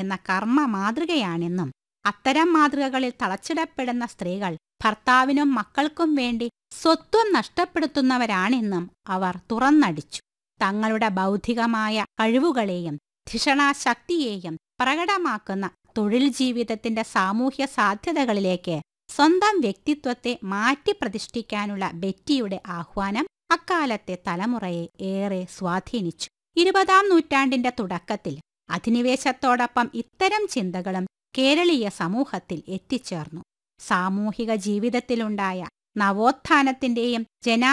എന്ന കർമ്മ മാതൃകയാണെന്നും അത്തരം മാതൃകകളിൽ തളച്ചിടപ്പെടുന്ന സ്ത്രീകൾ ഭർത്താവിനും മക്കൾക്കും വേണ്ടി സ്വത്വം നഷ്ടപ്പെടുത്തുന്നവരാണെന്നും അവർ തുറന്നടിച്ചു തങ്ങളുടെ ബൗദ്ധികമായ കഴിവുകളെയും ധിഷണാശക്തിയെയും പ്രകടമാക്കുന്ന തൊഴിൽ ജീവിതത്തിന്റെ സാമൂഹ്യ സാധ്യതകളിലേക്ക് സ്വന്തം വ്യക്തിത്വത്തെ മാറ്റി പ്രതിഷ്ഠിക്കാനുള്ള ബെറ്റിയുടെ ആഹ്വാനം അക്കാലത്തെ തലമുറയെ ഏറെ സ്വാധീനിച്ചു ഇരുപതാം നൂറ്റാണ്ടിന്റെ തുടക്കത്തിൽ അധിനിവേശത്തോടൊപ്പം ഇത്തരം ചിന്തകളും കേരളീയ സമൂഹത്തിൽ എത്തിച്ചേർന്നു സാമൂഹിക ജീവിതത്തിലുണ്ടായ നവോത്ഥാനത്തിന്റെയും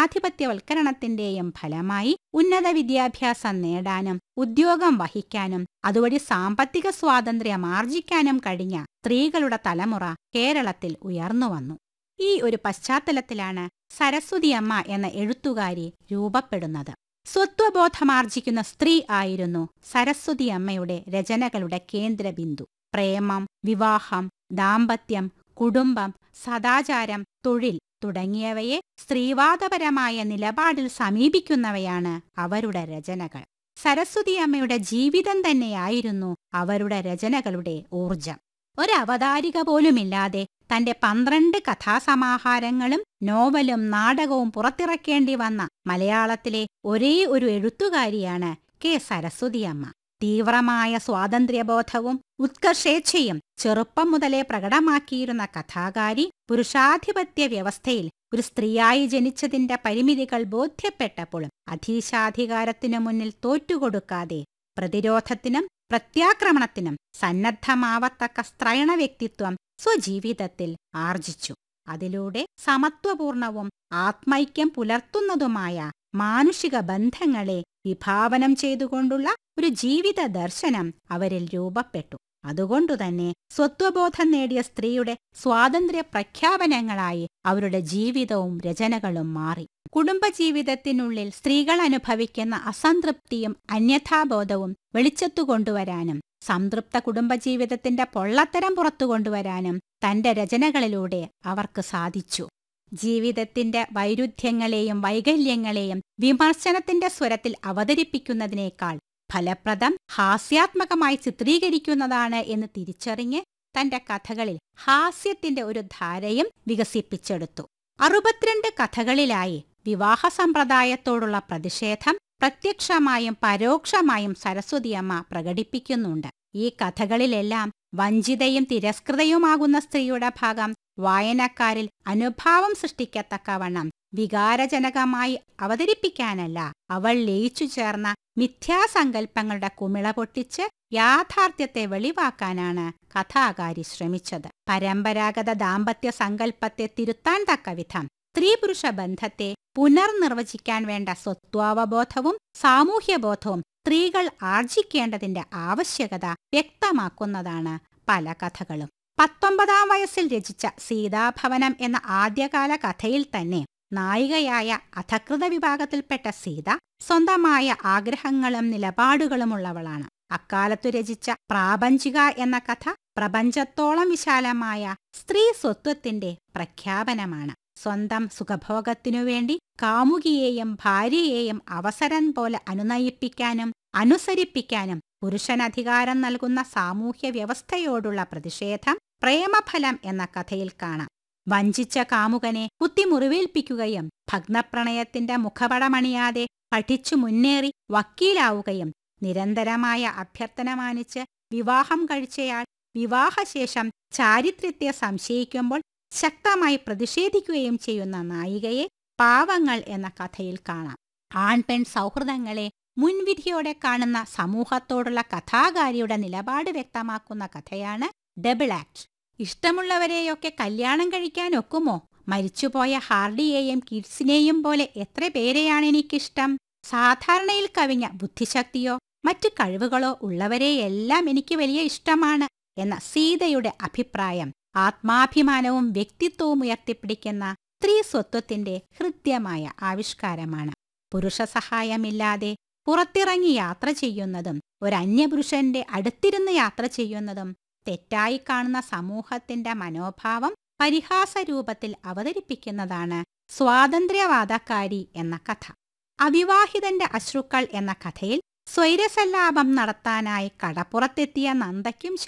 ജനാധിപത്യവൽക്കരണത്തിന്റെയും ഫലമായി ഉന്നത വിദ്യാഭ്യാസം നേടാനും ഉദ്യോഗം വഹിക്കാനും അതുവഴി സാമ്പത്തിക സ്വാതന്ത്ര്യം ആർജിക്കാനും കഴിഞ്ഞ സ്ത്രീകളുടെ തലമുറ കേരളത്തിൽ ഉയർന്നുവന്നു ഈ ഒരു പശ്ചാത്തലത്തിലാണ് സരസ്വതിയമ്മ എന്ന എഴുത്തുകാരി രൂപപ്പെടുന്നത് സ്വത്വബോധമാർജിക്കുന്ന സ്ത്രീ ആയിരുന്നു സരസ്വതിയമ്മയുടെ രചനകളുടെ കേന്ദ്രബിന്ദു പ്രേമം വിവാഹം ദാമ്പത്യം കുടുംബം സദാചാരം തൊഴിൽ തുടങ്ങിയവയെ സ്ത്രീവാദപരമായ നിലപാടിൽ സമീപിക്കുന്നവയാണ് അവരുടെ രചനകൾ സരസ്വതിയമ്മയുടെ ജീവിതം തന്നെയായിരുന്നു അവരുടെ രചനകളുടെ ഊർജം ഒരവതാരിക പോലുമില്ലാതെ തന്റെ പന്ത്രണ്ട് കഥാസമാഹാരങ്ങളും നോവലും നാടകവും പുറത്തിറക്കേണ്ടി വന്ന മലയാളത്തിലെ ഒരേ ഒരു എഴുത്തുകാരിയാണ് കെ സരസ്വതിയമ്മ തീവ്രമായ സ്വാതന്ത്ര്യബോധവും ഉത്കർഷേച്ഛയും ചെറുപ്പം മുതലേ പ്രകടമാക്കിയിരുന്ന കഥാകാരി പുരുഷാധിപത്യ വ്യവസ്ഥയിൽ ഒരു സ്ത്രീയായി ജനിച്ചതിന്റെ പരിമിതികൾ ബോധ്യപ്പെട്ടപ്പോൾ അധീശാധികാരത്തിനു മുന്നിൽ തോറ്റുകൊടുക്കാതെ പ്രതിരോധത്തിനും പ്രത്യാക്രമണത്തിനും സന്നദ്ധമാവത്തക്ക സ്ത്രൈണ വ്യക്തിത്വം സ്വജീവിതത്തിൽ ആർജിച്ചു അതിലൂടെ സമത്വപൂർണവും ആത്മൈക്യം പുലർത്തുന്നതുമായ മാനുഷിക ബന്ധങ്ങളെ വിഭാവനം ചെയ്തുകൊണ്ടുള്ള ഒരു ജീവിത ദർശനം അവരിൽ രൂപപ്പെട്ടു അതുകൊണ്ടുതന്നെ സ്വത്വബോധം നേടിയ സ്ത്രീയുടെ സ്വാതന്ത്ര്യ പ്രഖ്യാപനങ്ങളായി അവരുടെ ജീവിതവും രചനകളും മാറി കുടുംബജീവിതത്തിനുള്ളിൽ സ്ത്രീകൾ അനുഭവിക്കുന്ന അസംതൃപ്തിയും അന്യഥാബോധവും വെളിച്ചത്തു കൊണ്ടുവരാനും സംതൃപ്ത കുടുംബജീവിതത്തിന്റെ പൊള്ളത്തരം പുറത്തു കൊണ്ടുവരാനും തന്റെ രചനകളിലൂടെ അവർക്ക് സാധിച്ചു ജീവിതത്തിന്റെ വൈരുദ്ധ്യങ്ങളെയും വൈകല്യങ്ങളെയും വിമർശനത്തിന്റെ സ്വരത്തിൽ അവതരിപ്പിക്കുന്നതിനേക്കാൾ ഫലപ്രദം ഹാസ്യാത്മകമായി ചിത്രീകരിക്കുന്നതാണ് എന്ന് തിരിച്ചറിഞ്ഞ് തന്റെ കഥകളിൽ ഹാസ്യത്തിന്റെ ഒരു ധാരയും വികസിപ്പിച്ചെടുത്തു അറുപത്തിരണ്ട് കഥകളിലായി വിവാഹ സമ്പ്രദായത്തോടുള്ള പ്രതിഷേധം പ്രത്യക്ഷമായും പരോക്ഷമായും സരസ്വതിയമ്മ പ്രകടിപ്പിക്കുന്നുണ്ട് ഈ കഥകളിലെല്ലാം വഞ്ചിതയും തിരസ്കൃതയുമാകുന്ന സ്ത്രീയുടെ ഭാഗം വായനക്കാരിൽ അനുഭാവം സൃഷ്ടിക്കത്തക്കവണ്ണം വികാരജനകമായി അവതരിപ്പിക്കാനല്ല അവൾ ലയിച്ചു ചേർന്ന മിഥ്യാസങ്കല്പങ്ങളുടെ കുമിള പൊട്ടിച്ച് യാഥാർത്ഥ്യത്തെ വെളിവാക്കാനാണ് കഥാകാരി ശ്രമിച്ചത് പരമ്പരാഗത ദാമ്പത്യ സങ്കല്പത്തെ തിരുത്താൻ തക്കവിധം സ്ത്രീ പുരുഷ ബന്ധത്തെ പുനർനിർവചിക്കാൻ വേണ്ട സ്വത്വാവബോധവും സാമൂഹ്യബോധവും സ്ത്രീകൾ ആർജിക്കേണ്ടതിന്റെ ആവശ്യകത വ്യക്തമാക്കുന്നതാണ് പല കഥകളും പത്തൊമ്പതാം വയസ്സിൽ രചിച്ച സീതാഭവനം എന്ന ആദ്യകാല കഥയിൽ തന്നെ നായികയായ അധകൃത വിഭാഗത്തിൽപ്പെട്ട സീത സ്വന്തമായ ആഗ്രഹങ്ങളും നിലപാടുകളുമുള്ളവളാണ് അക്കാലത്തു രചിച്ച പ്രാപഞ്ചിക എന്ന കഥ പ്രപഞ്ചത്തോളം വിശാലമായ സ്ത്രീ സ്വത്വത്തിന്റെ പ്രഖ്യാപനമാണ് സ്വന്തം സുഖഭോഗത്തിനു വേണ്ടി കാമുകിയെയും ഭാര്യയെയും അവസരം പോലെ അനുനയിപ്പിക്കാനും അനുസരിപ്പിക്കാനും പുരുഷനധികാരം നൽകുന്ന സാമൂഹ്യ വ്യവസ്ഥയോടുള്ള പ്രതിഷേധം പ്രേമഫലം എന്ന കഥയിൽ കാണാം വഞ്ചിച്ച കാമുകനെ കുത്തിമുറിവേൽപ്പിക്കുകയും ഭഗ്നപ്രണയത്തിന്റെ മുഖപടമണിയാതെ പഠിച്ചു മുന്നേറി വക്കീലാവുകയും നിരന്തരമായ അഭ്യർത്ഥന മാനിച്ച് വിവാഹം കഴിച്ചയാൾ വിവാഹശേഷം ചാരിത്ര്യത്തെ സംശയിക്കുമ്പോൾ ശക്തമായി പ്രതിഷേധിക്കുകയും ചെയ്യുന്ന നായികയെ പാവങ്ങൾ എന്ന കഥയിൽ കാണാം ആൺപെൺ സൗഹൃദങ്ങളെ മുൻവിധിയോടെ കാണുന്ന സമൂഹത്തോടുള്ള കഥാകാരിയുടെ നിലപാട് വ്യക്തമാക്കുന്ന കഥയാണ് ഡബിൾ ആക്ട് ഇഷ്ടമുള്ളവരെയൊക്കെ കല്യാണം കഴിക്കാൻ ഒക്കുമോ മരിച്ചുപോയ ഹാർഡിയെയും കിഡ്സിനെയും പോലെ എത്ര പേരെയാണ് എനിക്കിഷ്ടം സാധാരണയിൽ കവിഞ്ഞ ബുദ്ധിശക്തിയോ മറ്റു കഴിവുകളോ ഉള്ളവരെയെല്ലാം എനിക്ക് വലിയ ഇഷ്ടമാണ് എന്ന സീതയുടെ അഭിപ്രായം ആത്മാഭിമാനവും വ്യക്തിത്വവും ഉയർത്തിപ്പിടിക്കുന്ന സ്ത്രീ സ്വത്വത്തിന്റെ ഹൃദ്യമായ ആവിഷ്കാരമാണ് പുരുഷ സഹായമില്ലാതെ പുറത്തിറങ്ങി യാത്ര ചെയ്യുന്നതും ഒരു അന്യപുരുഷന്റെ അടുത്തിരുന്ന് യാത്ര ചെയ്യുന്നതും തെറ്റായി കാണുന്ന സമൂഹത്തിന്റെ മനോഭാവം പരിഹാസരൂപത്തിൽ അവതരിപ്പിക്കുന്നതാണ് സ്വാതന്ത്ര്യവാദക്കാരി എന്ന കഥ അവിവാഹിതന്റെ അശ്രുക്കൾ എന്ന കഥയിൽ സ്വൈരസല്ലാപം നടത്താനായി കടപ്പുറത്തെത്തിയ നന്ദയ്ക്കും